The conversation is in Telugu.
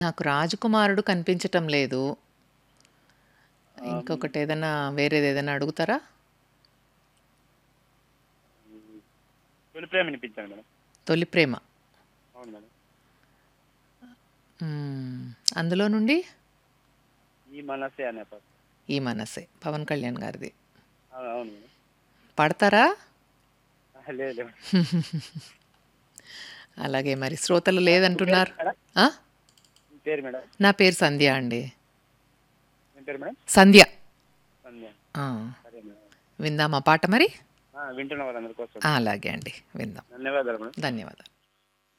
నాకు రాజకుమారుడు కనిపించటం లేదు ఇంకొకటి ఏదైనా వేరేది ఏదైనా అడుగుతారా తొలి ప్రేమ వినిపించాను మేడం తొలి ప్రేమ అవును మేడం మ్మ్. అందులో నుండి ఈ మనసే అనే పాట ఈ మనసే పవన్ కళ్యాణ్ గారిది అవును అవును మేడం పాడతారా ఆహా, లేదు లేదు. అలాగే మరి శ్రోతలు లేదంటున్నారు మేడం? ఆ? మీ పేరు మేడం నా పేరు సంధ్య అండి మీ పేరు మేడం సంధ్య సంధ్య ఆ. సరే మేడం విందామా పాట మరి ఆ, వింటున్న వాళ్ళందరి కోసం ఆ, అలాగే అండి విందాం ధన్యవాదాలు మేడం ధన్యవాదాలు